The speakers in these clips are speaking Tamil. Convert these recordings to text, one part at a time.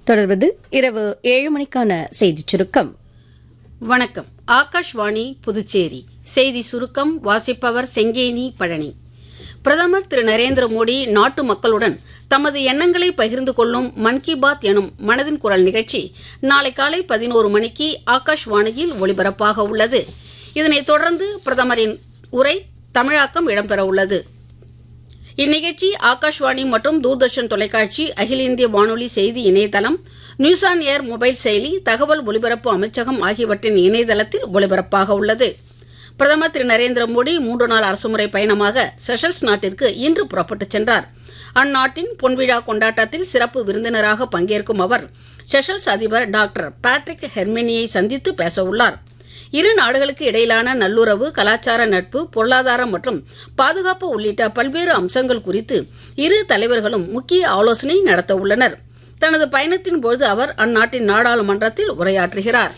தொடர்வது இரவு ஏழு மணிக்கான செய்திச் சுருக்கம் வணக்கம் ஆகாஷ்வாணி புதுச்சேரி செய்தி சுருக்கம் வாசிப்பவர் செங்கேனி பழனி பிரதமர் திரு நரேந்திர மோடி நாட்டு மக்களுடன் தமது எண்ணங்களை பகிர்ந்து கொள்ளும் மன் கி பாத் எனும் மனதின் குரல் நிகழ்ச்சி நாளை காலை பதினோரு மணிக்கு ஆகாஷ்வாணியில் ஒலிபரப்பாக உள்ளது இதனைத் தொடர்ந்து பிரதமரின் உரை தமிழாக்கம் இடம்பெற உள்ளது இந்நிகழ்ச்சி ஆகாஷ்வாணி மற்றும் தூர்தர்ஷன் தொலைக்காட்சி அகில இந்திய வானொலி செய்தி இணையதளம் நியூஸ் ஆன் ஏர் மொபைல் செயலி தகவல் ஒலிபரப்பு அமைச்சகம் ஆகியவற்றின் இணையதளத்தில் ஒலிபரப்பாக உள்ளது பிரதமர் திரு நரேந்திர மோடி மூன்று நாள் அரசுமுறை பயணமாக செஷல்ஸ் நாட்டிற்கு இன்று புறப்பட்டுச் சென்றார் அந்நாட்டின் பொன்விழா கொண்டாட்டத்தில் சிறப்பு விருந்தினராக பங்கேற்கும் அவர் செஷல்ஸ் அதிபர் டாக்டர் பேட்ரிக் ஹெர்மினியை சந்தித்து பேசவுள்ளார் இரு நாடுகளுக்கு இடையிலான நல்லுறவு கலாச்சார நட்பு பொருளாதாரம் மற்றும் பாதுகாப்பு உள்ளிட்ட பல்வேறு அம்சங்கள் குறித்து இரு தலைவர்களும் முக்கிய ஆலோசனை நடத்த உள்ளனர் தனது பயணத்தின் போது அவர் அந்நாட்டின் நாடாளுமன்றத்தில் உரையாற்றுகிறார்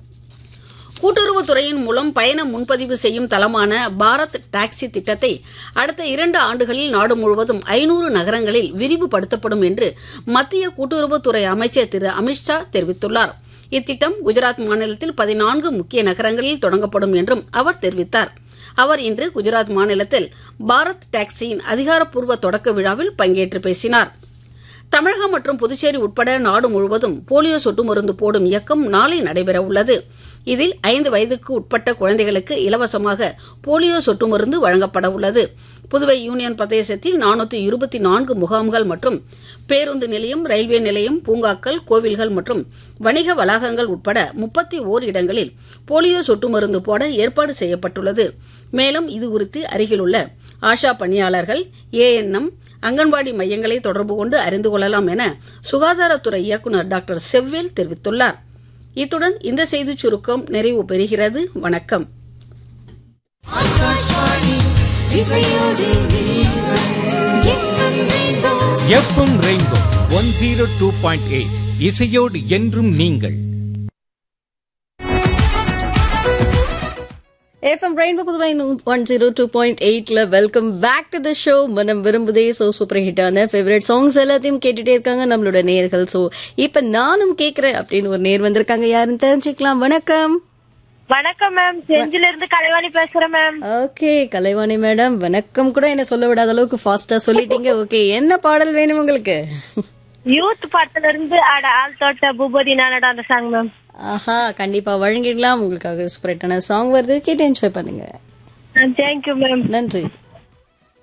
கூட்டுறவுத்துறையின் மூலம் பயண முன்பதிவு செய்யும் தளமான பாரத் டாக்ஸி திட்டத்தை அடுத்த இரண்டு ஆண்டுகளில் நாடு முழுவதும் ஐநூறு நகரங்களில் விரிவுபடுத்தப்படும் என்று மத்திய கூட்டுறவுத்துறை அமைச்சர் திரு அமித்ஷா தெரிவித்துள்ளார் இத்திட்டம் குஜராத் மாநிலத்தில் பதினான்கு முக்கிய நகரங்களில் தொடங்கப்படும் என்றும் அவர் தெரிவித்தார் அவர் இன்று குஜராத் மாநிலத்தில் பாரத் டாக்ஸியின் அதிகாரப்பூர்வ தொடக்க விழாவில் பங்கேற்று பேசினார் தமிழகம் மற்றும் புதுச்சேரி உட்பட நாடு முழுவதும் போலியோ சொட்டு மருந்து போடும் இயக்கம் நாளை நடைபெற உள்ளது இதில் ஐந்து வயதுக்கு உட்பட்ட குழந்தைகளுக்கு இலவசமாக போலியோ சொட்டு மருந்து வழங்கப்பட உள்ளது புதுவை யூனியன் பிரதேசத்தில் நானூற்றி இருபத்தி நான்கு முகாம்கள் மற்றும் பேருந்து நிலையம் ரயில்வே நிலையம் பூங்காக்கள் கோவில்கள் மற்றும் வணிக வளாகங்கள் உட்பட முப்பத்தி ஓர் இடங்களில் போலியோ சொட்டு மருந்து போட ஏற்பாடு செய்யப்பட்டுள்ளது மேலும் இதுகுறித்து அருகிலுள்ள ஆஷா பணியாளர்கள் ஏஎன்எம் அங்கன்வாடி மையங்களை தொடர்பு கொண்டு அறிந்து கொள்ளலாம் என சுகாதாரத்துறை இயக்குநர் டாக்டர் செவ்வேல் தெரிவித்துள்ளார் இத்துடன் இந்த செய்திச் சுருக்கம் நிறைவு பெறுகிறது வணக்கம் FM rainbow one zero two point eight இசையோடு என்றும் நீங்கள் FM rainbow Puduvai one zero two point எயிட்ல welcome back to the show மனம் விரும்புதே ஸோ சூப்பர் ஹிட்டான ஃபேவரட் சாங்ஸ் எல்லாத்தையும் கேட்டுட்டே இருக்காங்க நம்மளோட நேர்கள் ஸோ இப்போ நானும் கேட்குறேன் அப்படின்னு ஒரு நேர் வந்திருக்காங்க யாருன்னு தெரிஞ்சுக்கலாம் வணக்கம் வணக்கம் மேம் செஞ்சில இருந்து கலைவாணி பேசுறேன் மேம் ஓகே கலைவாணி மேடம் வணக்கம் கூட என்ன சொல்ல விடாத அளவுக்கு ஃபாஸ்டா சொல்லிட்டீங்க ஓகே என்ன பாடல் வேணும் உங்களுக்கு யூத் படத்துல இருந்து அட ஆள் தோட்ட பூபதி நானடா அந்த சாங் மேம் ஆஹா கண்டிப்பா வழங்கிடலாம் உங்களுக்காக சூப்பரேட்டான சாங் வருது கேட்டு என்ஜாய் பண்ணுங்க தேங்க்யூ மேம் நன்றி